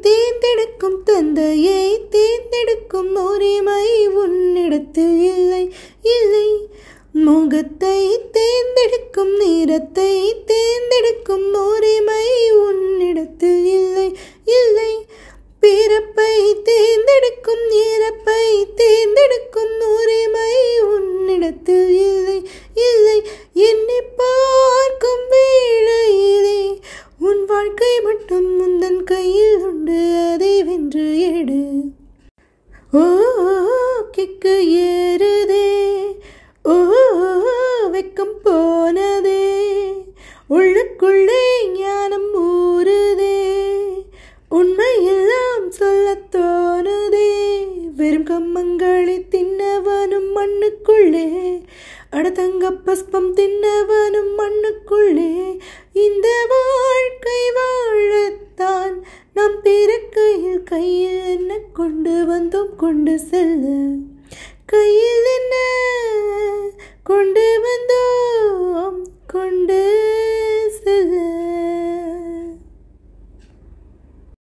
தேர்ந்தெடுக்கும் தந்தையை தேர்ந்தெடுக்கும் உரிமை உன்னிடத்தில் இல்லை இல்லை முகத்தை தேர்ந்தெடுக்கும் நிறத்தை தேர்ந்தெடுக்கும் உரிமை உன்னிடத்தில் இல்லை இல்லை பிறப்பை தேர்ந்தெடுக்கும் இறப்பை தேர்ந்தெடுக்கும் உரிமை உன்னிடத்தில் இல்லை இல்லை என்னை பார்க்கும் வேளையிலே உன் வாழ்க்கை மட்டும் முந்தன் கையில் உண்டு அதை வென்று எடு ஓ கிக்கு ஏறுதே ஓ வெக்கம் போனதே உள்ளுக்குள்ளே ஞானம் ஊறுதே உண்மையெல்லாம் சொல்லத் தோணுதே வெறும் கம்மங்களை தின்னவனும் மண்ணுக்குள்ளே அடதங்க பஸ்பம் தின்னவனும் மண்ணுக்குள்ளே இந்த வாழ்க்கை வாழத்தான் நாம் பிறக்கையில் கையில் என்ன கொண்டு வந்தோம் கொண்டு செல்ல கையில் என்ன கொண்டு